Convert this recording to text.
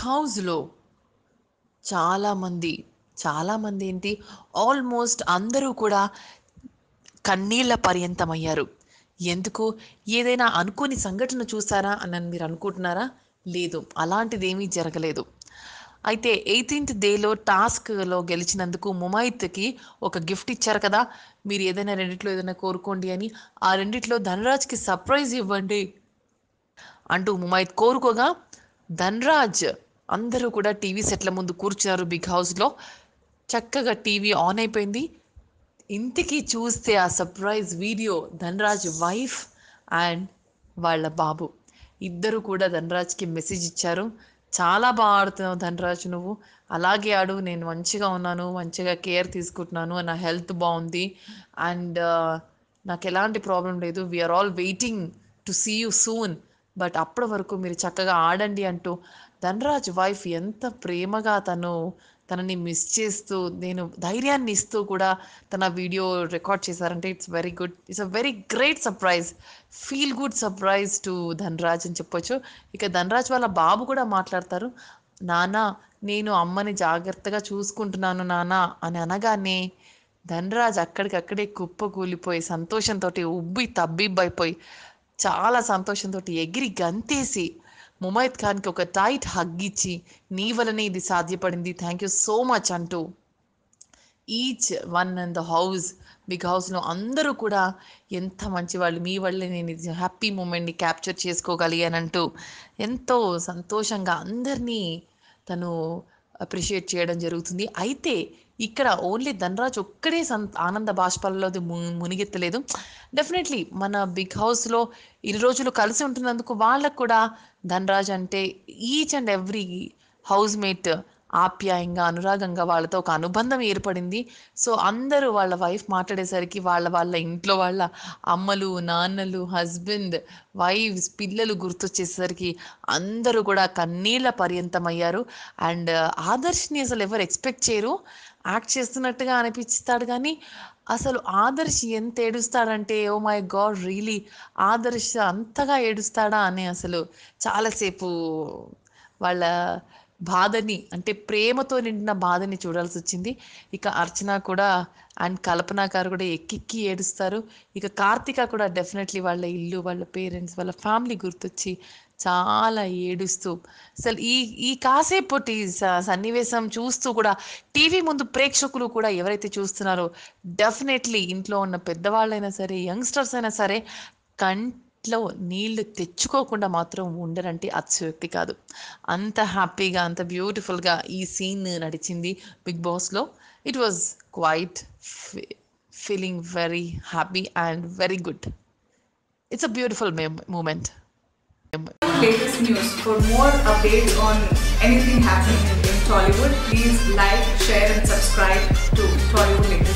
హౌస్‌లో చాలామంది, చాలామంది ఏంటి ఆల్మోస్ట్ అందరూ కూడా కన్నీళ్ల పర్యంతమయ్యారు. ఎందుకు? ఏదైనా అనుకోని సంఘటన చూసారా అని మీరు అనుకుంటున్నారా? లేదు. అలాంటిదేమీ జరగలేదు. అయితే 18థ్ డేలో టాస్క్‌లో గెలిచినందుకు ముమైత్‌కి ఒక గిఫ్ట్ ఇచ్చారు కదా! మీరు ఏదైనా రెండిట్లో ఏదైనా కోరుకోండి అని. ఆ రెండిట్లో ధనరాజ్‌కి సర్ప్రైజ్ ఇవ్వండి. అంటూ ముమైత్ కోరుకోగా ధనరాజ్ అందరూ కూడా టీవీ సెట్ల ముందు కూర్చున్నారు బిగ్ హౌస్‌లో. చక్కగా టీవీ ఆన్ అయిపోయింది. ఇంతకీ చూస్తే ఆ surprise video Dhanraj wife and వాళ్ళ బాబు. ఇద్దరు కూడా ధనరాజ్‌కి మెసేజ్ ఇచ్చారు. చాలా బా ఆడుతున్నావు ధనరాజ్ నువ్వు. అలాగే ఆడు. నేను మంచిగా ఉన్నాను. మంచిగా కేర్ తీసుకుంటున్నాను. నా హెల్త్ బావుంది. అండ్ నాకెలాంటి ప్రాబ్లమ్ లేదు. We are all waiting to see you soon. But అప్పటి వరకు మీరు చక్కగా ఆడండి అంటూ ధనరాజ్ వైఫ్ ఎంత ప్రేమగా తను తనని మిస్ చేస్తూ నేను ధైర్యాన్ని ఇస్తూ కూడా తన వీడియో రికార్డ్ చేశారంటే it's very good. It's a very great surprise. Feel good surprise to Dhanraj అని చెప్పొచ్చు. ఇక ధనరాజ్ వాళ్ళ బాబు కూడా మాట్లాడతారు. నాన్న నేను అమ్మని జాగ్రత్తగా చూసుకుంటున్నాను నాన్న అని అనగానే ధనరాజ్ అక్కడికక్కడే కుప్పకూలిపోయి సంతోషంతోటి ఉబ్బి తబ్బిబ్బైపోయి చాలా సంతోషంతోటి ఎగిరి గంతేసి ముమైత్ ఖాన్‌కి ఒక టైట్ హగ్ ఇచ్చి నీ వల్లనే ఇది సాధ్యపడింది. థాంక్ యూ సో మచ్ అంటూ each one in the house big హౌస్‌లో అందరూ కూడా ఎంత మంచివాళ్ళు. మీ వల్లే నేను ఇది హ్యాపీ మూమెంట్‌ని క్యాప్చర్ చేసుకోగలిగానంటూ ఎంతో సంతోషంగా అందరినీ తను అప్రిషియేట్ చేయడం జరుగుతుంది. అయితే ఇక్కడ ఓన్లీ ధనరాజ్ ఒక్కడే సం ఆనంద బాష్పాలలో ము మునిగెత్తలేదు. డెఫినెట్‌లీ మన బిగ్ హౌస్‌లో ఇన్ని రోజులు కలిసి ఉంటున్నందుకు వాళ్ళకి కూడా ధనరాజ్ అంటే ఈచ్ అండ్ ఎవ్రీ హౌస్‌మేట్ ఆప్యాయంగా, అనురాగంగా వాళ్ళతో ఒక అనుబంధం ఏర్పడింది. సో, అందరూ వాళ్ళ వైఫ్ మాట్లాడేసరికి వాళ్ళ వాళ్ళ ఇంట్లో వాళ్ళ అమ్మలు, నాన్నలు, హస్బెండ్, వైఫ్స్, పిల్లలు గుర్తొచ్చేసరికి అందరూ కూడా కన్నీళ్ల పర్యంతమయ్యారు. అండ్ ఆదర్శ్‌ని అసలు ఎవరు ఎక్స్‌పెక్ట్ చేయరు. యాక్ట్ చేస్తున్నట్టుగా అనిపిస్తాడు గానీ, అసలు ఆదర్శ్ ఎంత ఏడుస్తాడంటే oh my God! Really Adarsh అంతగా ఏడుస్తాడా అని అసలు చాలా సేపు వాళ్ళ బాధని అంటే ప్రేమతో నిండిన బాధని చూడాల్సొచ్చింది. ఇక అర్చన కూడా అండ్ కల్పన గారు కూడా ఎక్కెక్కి ఏడుస్తారు. ఇక కార్తీక కూడా డెఫినెట్‌లీ వాళ్ళ ఇల్లు, వాళ్ళ పేరెంట్స్, వాళ్ళ ఫ్యామిలీ గుర్తొచ్చి చాలా ఏడుస్తూ అసలు ఈ ఈ కాసేపటి స సన్నివేశం చూస్తూ కూడా టీవీ ముందు ప్రేక్షకులు కూడా ఎవరైతే చూస్తున్నారో డెఫినెట్‌లీ ఇంట్లో ఉన్న పెద్దవాళ్ళైనా సరే, యంగ్‌స్టర్స్ అయినా సరే కంట్లో నీళ్లు తెచ్చుకోకుండా మాత్రం ఉండరంటే అతిశయోక్తి కాదు. అంత హ్యాపీగా, అంత బ్యూటిఫుల్‌గా ఈ సీన్ నడిచింది బిగ్ బాస్‌లో. It was quite fee feeling very happy and very good. It's a beautiful mem moment. latest news. For more updates on anything happening in Tollywood, please like, share, and subscribe to Tollywood Latest.